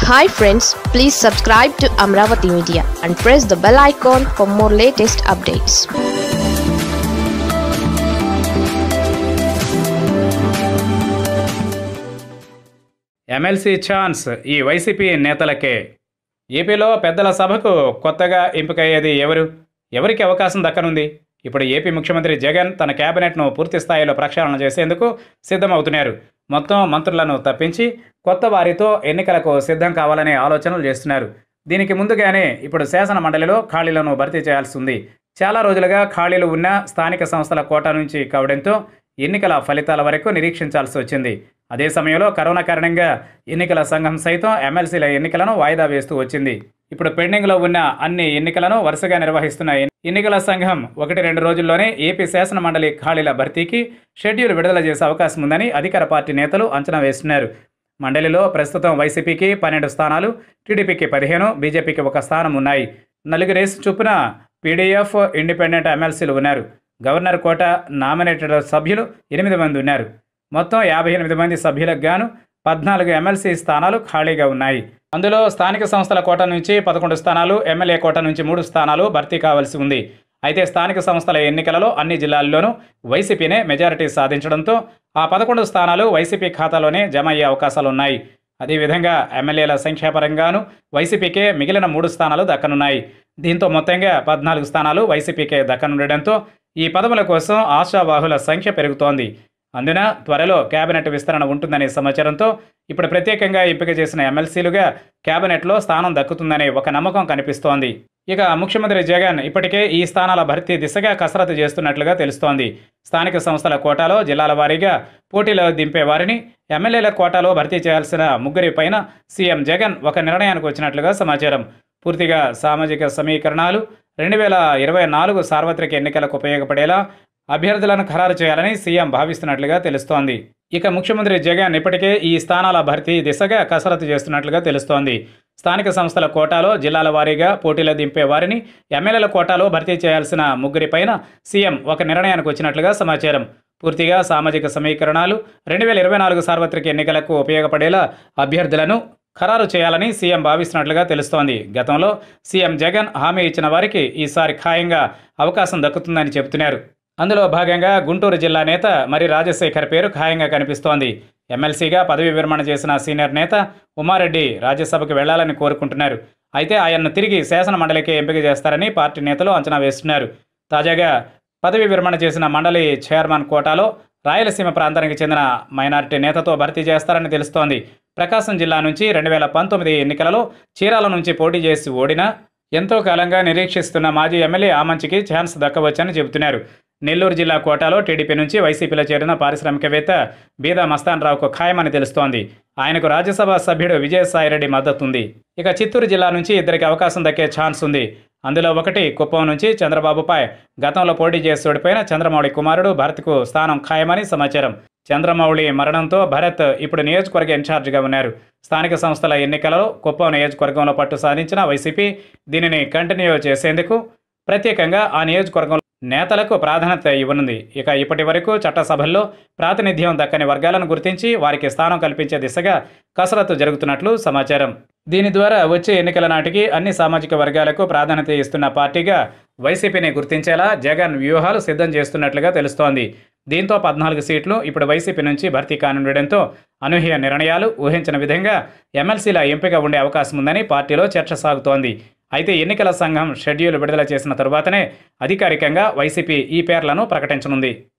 hi friends please subscribe to Amaravati media and press the bell icon for more latest updates MLC chance ఈ YCP నేతలకే ఏపీలో పెద్దల సభకు కొత్తగా ఎంపికయ్యేది ఎవరు ఎవరికి అవకాశం దక్కనుంది ఇప్పుడు ఏపీ ముఖ్యమంత్రి జగన్ తన కేబినెట్ను పూర్తి స్థాయిలో ప్రక్షాళన చేసేందుకు సిద్ధమవుతున్నారు మొత్తం మంత్రులను తప్పించి కొత్త వారితో ఎన్నికలకు సిద్ధం కావాలనే ఆలోచనలు చేస్తున్నారు దీనికి ముందుగానే ఇప్పుడు శాసన మండలిలో ఖాళీలను భర్తీ చేయాల్సి ఉంది చాలా రోజులుగా ఖాళీలు ఉన్న స్థానిక సంస్థల కోటా నుంచి కావడంతో ఎన్నికల ఫలితాల వరకు నిరీక్షించాల్సి వచ్చింది అదే సమయంలో కరోనా కారణంగా ఎన్నికల సంఘం సైతం ఎమ్మెల్సీల ఎన్నికలను వాయిదా వేస్తూ వచ్చింది ఇప్పుడు పెండింగ్లో ఉన్న అన్ని ఎన్నికలను వరుసగా నిర్వహిస్తున్న ఎన్ని- ఎన్నికల సంఘం ఒకటి రెండు రోజుల్లోనే ఏపీ శాసన మండలి ఖాళీల భర్తీకి షెడ్యూల్ విడుదల చేసే అవకాశం ఉందని అధికార పార్టీ నేతలు అంచనా వేస్తున్నారు మండలిలో ప్రస్తుతం వైసీపీకి పన్నెండు స్థానాలు టీడీపీకి పదిహేను బీజేపీకి ఒక స్థానం ఉన్నాయి నలుగురేసి చొప్పున పీడీఎఫ్ ఇండిపెండెంట్ ఎమ్మెల్సీలు ఉన్నారు గవర్నర్ కోట నామినేటెడ్ సభ్యులు ఎనిమిది మంది ఉన్నారు మొత్తం యాభై ఎనిమిది మంది సభ్యులకు గాను పద్నాలుగు ఎమ్మెల్సీ స్థానాలు ఖాళీగా ఉన్నాయి అందులో స్థానిక సంస్థల కోట నుంచి పదకొండు స్థానాలు ఎమ్మెల్యే కోట నుంచి మూడు స్థానాలు భర్తీ కావాల్సి ఉంది అయితే స్థానిక సంస్థల ఎన్నికలలో అన్ని జిల్లాల్లోనూ వైసీపీనే మెజారిటీ సాధించడంతో ఆ పదకొండు స్థానాలు వైసీపీ ఖాతాలోనే జమ అయ్యే అవకాశాలు ఉన్నాయి అదేవిధంగా ఎమ్మెల్యేల సంఖ్యాపరంగాను వైసీపీకే మిగిలిన మూడు స్థానాలు దక్కనున్నాయి దీంతో మొత్తంగా పద్నాలుగు స్థానాలు వైసీపీకే దక్కనుండడంతో ఈ పదవుల కోసం ఆశావాహుల సంఖ్య పెరుగుతోంది అందున త్వరలో కేబినెట్ విస్తరణ ఉంటుందనే సమాచారంతో ఇప్పుడు ప్రత్యేకంగా ఎంపిక చేసిన ఎమ్మెల్సీలుగా కేబినెట్లో స్థానం దక్కుతుందనే ఒక నమ్మకం కనిపిస్తోంది ఇక ముఖ్యమంత్రి జగన్ ఇప్పటికే ఈ స్థానాల భర్తీ దిశగా కసరత్తు చేస్తున్నట్లుగా తెలుస్తోంది స్థానిక సంస్థల కోటాలో జిల్లాల వారీగా పోటీలో దింపే వారిని ఎమ్మెల్యేల కోటాలో భర్తీ చేయాల్సిన ముగ్గురి పైన సీఎం జగన్ ఒక నిర్ణయానికి వచ్చినట్లుగా సమాచారం పూర్తిగా సామాజిక సమీకరణాలు రెండు వేల ఇరవై నాలుగు సార్వత్రిక ఎన్నికలకు ఉపయోగపడేలా అభ్యర్థులను ఖరారు చేయాలని సీఎం భావిస్తున్నట్లుగా తెలుస్తోంది ఇక ముఖ్యమంత్రి జగన్ ఇప్పటికే ఈ స్థానాల భర్తీ దిశగా కసరత్తు చేస్తున్నట్లుగా తెలుస్తోంది స్థానిక సంస్థల కోటాలో జిల్లాల వారీగా పోటీలో దింపే వారిని ఎమ్మెల్యేల కోటాలో భర్తీ చేయాల్సిన ముగ్గురిపైన సీఎం ఒక నిర్ణయానికి వచ్చినట్లుగా సమాచారం పూర్తిగా సామాజిక సమీకరణాలు రెండు వేల ఇరవై నాలుగు సార్వత్రిక ఎన్నికలకు ఉపయోగపడేలా అభ్యర్థులను ఖరారు చేయాలని సీఎం భావిస్తున్నట్లుగా తెలుస్తోంది గతంలో సీఎం జగన్ హామీ ఇచ్చిన వారికి ఈసారి ఖాయంగా అవకాశం దక్కుతుందని చెబుతున్నారు అందులో భాగంగా గుంటూరు జిల్లా నేత మరి రాజశేఖర్ పేరు ఖాయంగా కనిపిస్తోంది ఎమ్మెల్సీగా పదవి విరమణ చేసిన సీనియర్ నేత ఉమారెడ్డి రాజ్యసభకు వెళ్లాలని కోరుకుంటున్నారు అయితే ఆయన్ను తిరిగి శాసన మండలికి ఎంపిక చేస్తారని పార్టీ నేతలు అంచనా వేస్తున్నారు తాజాగా పదవి విరమణ చేసిన మండలి చైర్మన్ కోటాలో రాయలసీమ ప్రాంతానికి చెందిన మైనారిటీ నేతతో భర్తీ చేస్తారని తెలుస్తోంది ప్రకాశం జిల్లా నుంచి రెండు వేల పంతొమ్మిది ఎన్నికలలో చీరాల నుంచి పోటీ చేసి ఓడినా ఎంతో కాలంగా నిరీక్షిస్తున్న మాజీ ఎమ్మెల్యే ఆమంచికి ఛాన్స్ దక్కవచ్చని చెబుతున్నారు నెల్లూరు జిల్లా కోటాలో టీడీపీ నుంచి వైసీపీలో చేరిన పారిశ్రామికవేత్త బీదా మస్తాన్ రావుకు ఖాయమని తెలుస్తోంది ఆయనకు రాజ్యసభ సభ్యుడు విజయసాయిరెడ్డి మద్దతు ఉంది ఇక చిత్తూరు జిల్లా నుంచి ఇద్దరికి అవకాశం దక్కే ఛాన్స్ ఉంది అందులో ఒకటి కుప్పం నుంచి చంద్రబాబుపై గతంలో పోటీ చేసి ఓడిపోయిన చంద్రమౌళి కుమారుడు భరత్కు స్థానం ఖాయమని సమాచారం చంద్రమౌళి మరణంతో భరత్ ఇప్పుడు నియోజకవర్గ ఇన్ఛార్జిగా ఉన్నారు స్థానిక సంస్థల ఎన్నికలలో కుప్పం నియోజకవర్గంలో పట్టు సాధించిన వైసీపీ దీనిని కంటిన్యూ చేసేందుకు ప్రత్యేకంగా ఆ నియోజకవర్గంలో నేతలకు ప్రాధాన్యత ఇవ్వనుంది ఇక ఇప్పటి వరకు చట్టసభల్లో ప్రాతినిధ్యం దక్కని వర్గాలను గుర్తించి వారికి స్థానం కల్పించే దిశగా కసరత్తు జరుగుతున్నట్లు సమాచారం దీని ద్వారా వచ్చే ఎన్నికల నాటికి అన్ని సామాజిక వర్గాలకు ప్రాధాన్యత ఇస్తున్న పార్టీగా వైసీపీని గుర్తించేలా జగన్ వ్యూహాలు సిద్ధం చేస్తున్నట్లుగా తెలుస్తోంది దీంతో పద్నాలుగు సీట్లు ఇప్పుడు వైసీపీ నుంచి భర్తీ కానుండడంతో అనూహ్య నిర్ణయాలు ఊహించిన విధంగా ఎమ్మెల్సీల ఎంపిక ఉండే అవకాశం ఉందని పార్టీలో చర్చ సాగుతోంది అయితే ఎన్నికల సంఘం షెడ్యూల్ విడుదల చేసిన తరువాతనే అధికారికంగా వైసీపీ ఈ పేర్లను ప్రకటించనుంది